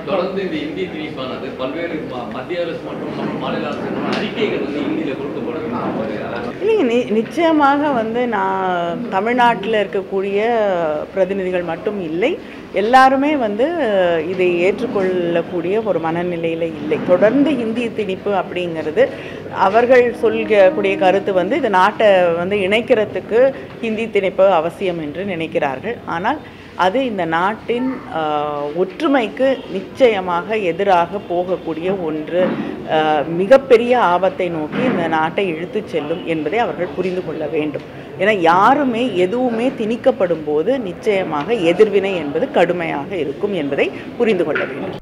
தொடர்ந்து இந்த இந்தி திணிப்பானது பல்வேறு ம- மத்திய அரசு மற்றும் நம்ம மாநில அரசு அறிக்கைகள் வந்து இந்தியில கொடுக்கப்படும் இல்லைங்க நி நிச்சயமாக வந்து நான் தமிழ்நாட்டில் இருக்கக்கூடிய பிரதிநிதிகள் மட்டும் இல்லை எல்லாருமே வந்து இதை ஏற்றுக்கொள்ளக்கூடிய ஒரு மனநிலையில் இல்லை தொடர்ந்து இந்தி திணிப்பு அப்படிங்கிறது அவர்கள் சொல்கக்கூடிய கருத்து வந்து இந்த நாட்டை வந்து இணைக்கிறதுக்கு ஹிந்தி திணிப்பு அவசியம் என்று நினைக்கிறார்கள் ஆனால் அது இந்த நாட்டின் ஆஹ், ஒற்றுமைக்கு நிச்சயமாக எதிராக போகக்கூடிய ஒன்று ஆஹ், மிகப்பெரிய ஆபத்தை நோக்கி இந்த நாட்டை இழுத்துச் செல்லும் என்பதை அவர்கள் புரிந்து கொள்ள வேண்டும் ஏன்னா யாருமே எதுவுமே திணிக்கப்படும் போது நிச்சயமாக எதிர்வினை என்பது கடுமையாக இருக்கும் என்பதை புரிந்து கொள்ள வேண்டும்